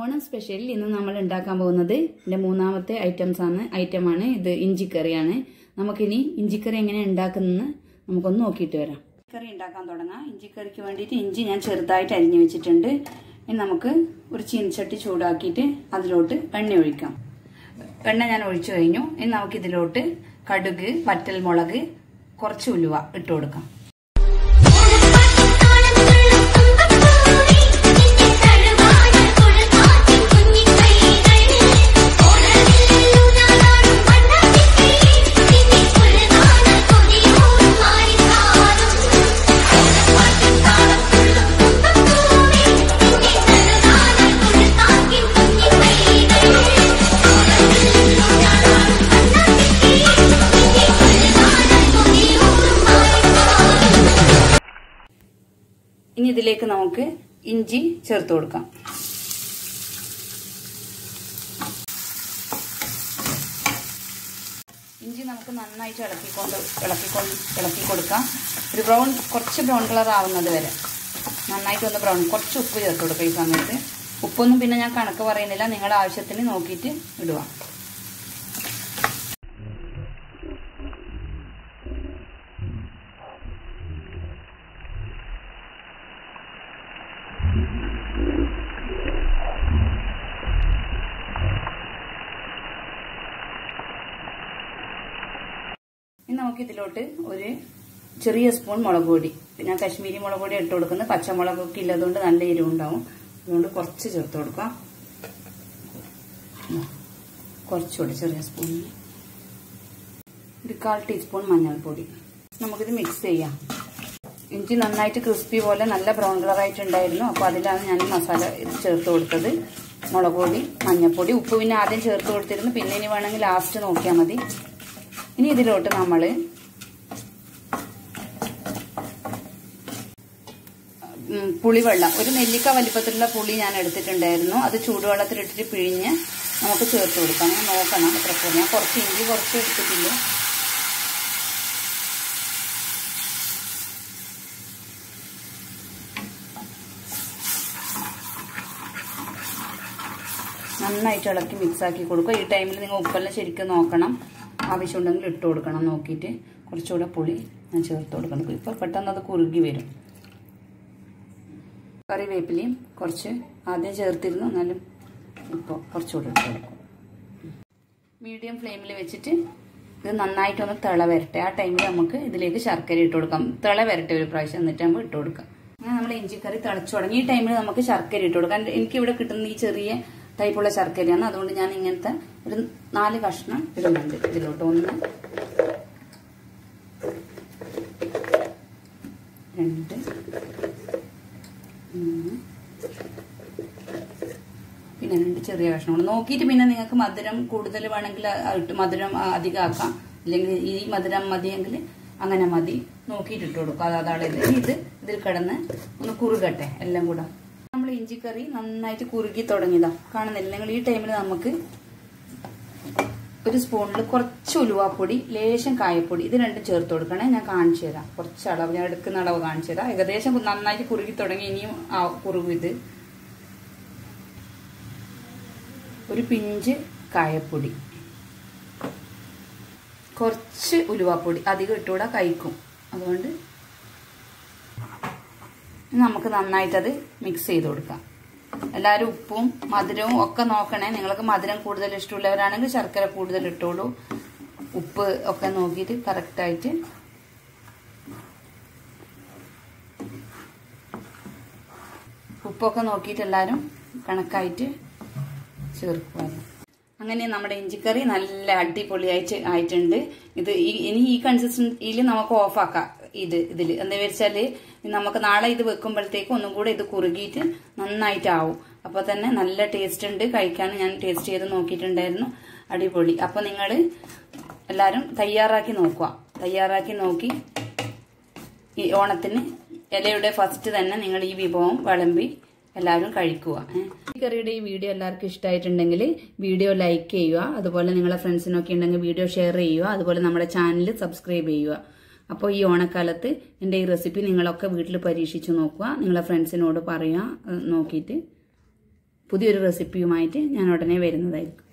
ഓണം സ്പെഷ്യലിൽ ഇന്ന് നമ്മൾ ഉണ്ടാക്കാൻ പോകുന്നത് എൻ്റെ മൂന്നാമത്തെ ഐറ്റംസ് ആണ് ഐറ്റമാണ് ഇത് ഇഞ്ചിക്കറിയാണ് നമുക്കിനി ഇഞ്ചിക്കറി എങ്ങനെ ഉണ്ടാക്കുന്നതെന്ന് നമുക്കൊന്ന് നോക്കിയിട്ട് വരാം കറി ഉണ്ടാക്കാൻ തുടങ്ങാം ഇഞ്ചിക്കറിക്ക് വേണ്ടിയിട്ട് ഇഞ്ചി ഞാൻ ചെറുതായിട്ട് അരിഞ്ഞു വെച്ചിട്ടുണ്ട് ഇനി നമുക്ക് ഒരു ചീനച്ചട്ടി ചൂടാക്കിയിട്ട് അതിലോട്ട് എണ്ണ ഒഴിക്കാം എണ്ണ ഞാൻ ഒഴിച്ചു കഴിഞ്ഞു ഇനി നമുക്ക് ഇതിലോട്ട് കടുക് വറ്റൽ മുളക് കുറച്ച് ഉലുവ ഇട്ട് കൊടുക്കാം ഇനി ഇതിലേക്ക് നമുക്ക് ഇഞ്ചി ചേർത്ത് കൊടുക്കാം ഇഞ്ചി നമുക്ക് നന്നായിട്ട് ഇളക്കിക്കൊണ്ട് ഇളക്കിക്കൊണ്ട് ഇളക്കി കൊടുക്കാം ഒരു ബ്രൗൺ കുറച്ച് ബ്രൗൺ കളർ ആവുന്നത് വരെ നന്നായിട്ട് ഒന്ന് ബ്രൗൺ കുറച്ച് ഉപ്പ് ചേർത്ത് കൊടുക്കുക ഈ സമയത്ത് ഉപ്പൊന്നും പിന്നെ ഞാൻ കണക്ക് പറയുന്നില്ല നിങ്ങളുടെ ആവശ്യത്തിന് നോക്കിയിട്ട് ഇടുക ഇനി നമുക്ക് ഇതിലോട്ട് ഒരു ചെറിയ സ്പൂൺ മുളക് പൊടി ഞാൻ കശ്മീരി മുളക് പൊടി ഇട്ട് കൊടുക്കുന്നത് പച്ചമുളകൊക്കെ ഇല്ലതുകൊണ്ട് നല്ല എരിവുണ്ടാവും അതുകൊണ്ട് കുറച്ച് ചേർത്ത് കൊടുക്കാം കുറച്ചുകൂടി ചെറിയ സ്പൂണിന് ഒരു കാൽ ടീസ്പൂൺ മഞ്ഞൾപ്പൊടി നമുക്കിത് മിക്സ് ചെയ്യാം ഇഞ്ചി നന്നായിട്ട് ക്രിസ്പി പോലെ നല്ല ബ്രൗൺ കളറായിട്ടുണ്ടായിരുന്നു അപ്പോൾ അതിലാണ് ഞാൻ മസാല ഇത് ചേർത്ത് കൊടുത്തത് മുളക് പൊടി മഞ്ഞൾപ്പൊടി ഉപ്പ് പിന്നെ ആദ്യം ചേർത്ത് കൊടുത്തിരുന്നു പിന്നെ ഇനി വേണമെങ്കിൽ ലാസ്റ്റ് നോക്കിയാൽ മതി ഇനി ഇതിലോട്ട് നമ്മൾ പുളിവെള്ളം ഒരു നെല്ലിക്ക വലിപ്പത്തിലുള്ള പുളി ഞാൻ എടുത്തിട്ടുണ്ടായിരുന്നു അത് ചൂടുവെള്ളത്തിലിട്ടിട്ട് പിഴിഞ്ഞ് നമുക്ക് ചേർത്ത് കൊടുക്കാം ഞാൻ നോക്കണം എത്ര ഞാൻ കുറച്ച് ഇഞ്ചി കുറച്ച് എടുത്തിട്ടില്ല നന്നായിട്ട് ഇളക്കി മിക്സ് ആക്കി കൊടുക്കുക ഈ ടൈമിൽ നിങ്ങൾ ഉപ്പെല്ലാം ശരിക്കും നോക്കണം ആവശ്യമുണ്ടെങ്കിൽ ഇട്ട് കൊടുക്കണം നോക്കിയിട്ട് കുറച്ചുകൂടെ പുളി ഞാൻ ചേർത്ത് കൊടുക്കണം ഇപ്പോൾ പെട്ടെന്ന് അത് കുറുകി വരും കറിവേപ്പിലയും കുറച്ച് ആദ്യം ചേർത്തിരുന്നു എന്നാലും ഇപ്പോൾ കുറച്ചുകൂടെ ഇട്ട് കൊടുക്കും മീഡിയം ഫ്ലെയിമിൽ വെച്ചിട്ട് ഇത് നന്നായിട്ടൊന്ന് തിള വരട്ടെ ആ ടൈമിൽ നമുക്ക് ഇതിലേക്ക് ശർക്കര ഇട്ട് കൊടുക്കാം തിള വരട്ടെ ഒരു പ്രാവശ്യം എന്നിട്ട് നമുക്ക് ഇട്ട് കൊടുക്കാം അങ്ങനെ നമ്മൾ ഇഞ്ചിക്കറി തിളച്ചു തുടങ്ങി ഈ ടൈമിൽ നമുക്ക് ശർക്കര ഇട്ട് കൊടുക്കാം എനിക്കിവിടെ കിട്ടുന്ന ഈ ചെറിയ ടൈപ്പുള്ള ശർക്കരയാണ് അതുകൊണ്ട് ഞാൻ ഇങ്ങനത്തെ ഒരു നാല് കഷ്ണം ഇടുന്നുണ്ട് ഇതിലോട്ട് ഒന്ന് രണ്ട് മൂന്ന് പിന്നെ രണ്ട് ചെറിയ കഷ്ണങ്ങൾ നോക്കിയിട്ട് പിന്നെ നിങ്ങൾക്ക് മധുരം കൂടുതൽ വേണമെങ്കിൽ മധുരം അധികം ആക്കാം അല്ലെങ്കിൽ ഈ മധുരം മതിയെങ്കിൽ അങ്ങനെ മതി നോക്കിയിട്ട് ഇട്ട് കൊടുക്കും അത് അതാണ് ഇത് ഇത് ഇതിൽ കിടന്ന് ഒന്ന് കുറുകട്ടെ എല്ലാം കൂടെ നമ്മൾ ഇഞ്ചിക്കറി നന്നായിട്ട് കുറുകി തുടങ്ങിയതാ കാണുന്നില്ല നിങ്ങൾ ഈ ടൈമിൽ നമുക്ക് ഒരു സ്പൂണിൽ കുറച്ച് ഉലുവാപ്പൊടി ലേശം കായപ്പൊടി ഇത് രണ്ടും ചേർത്ത് കൊടുക്കണേ ഞാൻ കാണിച്ചു തരാം കുറച്ച് അളവ് ഞാൻ എടുക്കുന്ന അളവ് കാണിച്ചു തരാം ഏകദേശം നന്നായിട്ട് കുറുകി തുടങ്ങി ഇനിയും കുറുകും ഇത് ഒരു പിഞ്ച് കായപ്പൊടി കുറച്ച് ഉലുവാപ്പൊടി അധികം ഇട്ടുകൂടാ കഴിക്കും അതുകൊണ്ട് നമുക്ക് നന്നായിട്ടത് മിക്സ് ചെയ്ത് കൊടുക്കാം എല്ലാവരും ഉപ്പും മധുരവും ഒക്കെ നോക്കണേ നിങ്ങൾക്ക് മധുരം കൂടുതൽ ഇഷ്ടമുള്ളവരാണെങ്കിൽ ശർക്കര കൂടുതൽ ഇട്ടോളൂ ഉപ്പ് ഒക്കെ നോക്കിയിട്ട് കറക്റ്റായിട്ട് ഉപ്പൊക്കെ നോക്കിയിട്ട് എല്ലാവരും കണക്കായിട്ട് ചേർക്കുക അങ്ങനെ നമ്മുടെ ഇഞ്ചിക്കറി നല്ല അടിപൊളിയായിട്ട് ആയിട്ടുണ്ട് ഇത് ഇനി ഈ കൺസിസ്റ്റൻസിയിൽ നമുക്ക് ഓഫാക്കാം ഇത് ഇതിൽ എന്താ വെച്ചാല് നമുക്ക് നാളെ ഇത് വെക്കുമ്പോഴത്തേക്ക് ഒന്നും കൂടെ ഇത് കുറുകിയിട്ട് നന്നായിട്ടാവും അപ്പൊ തന്നെ നല്ല ടേസ്റ്റ് ഉണ്ട് കഴിക്കാൻ ഞാൻ ടേസ്റ്റ് ചെയ്ത് നോക്കിയിട്ടുണ്ടായിരുന്നു അടിപൊളി അപ്പൊ നിങ്ങൾ എല്ലാവരും തയ്യാറാക്കി നോക്കുക തയ്യാറാക്കി നോക്കി ഈ ഓണത്തിന് ഇലയുടെ ഫസ്റ്റ് തന്നെ നിങ്ങൾ ഈ വിഭവം വിളമ്പി എല്ലാവരും കഴിക്കുക ഈ കറിയുടെ ഈ വീഡിയോ എല്ലാവർക്കും ഇഷ്ടമായിട്ടുണ്ടെങ്കിൽ വീഡിയോ ലൈക്ക് ചെയ്യുക അതുപോലെ നിങ്ങളെ ഫ്രണ്ട്സിനൊക്കെ ഉണ്ടെങ്കിൽ വീഡിയോ ഷെയർ ചെയ്യുക അതുപോലെ നമ്മുടെ ചാനൽ സബ്സ്ക്രൈബ് ചെയ്യുക അപ്പോൾ ഈ ഓണക്കാലത്ത് എൻ്റെ ഈ റെസിപ്പി നിങ്ങളൊക്കെ വീട്ടിൽ പരീക്ഷിച്ച് നോക്കുക നിങ്ങളെ ഫ്രണ്ട്സിനോട് പറയുക നോക്കിയിട്ട് പുതിയൊരു റെസിപ്പിയുമായിട്ട് ഞാൻ ഉടനെ വരുന്നതായിരിക്കും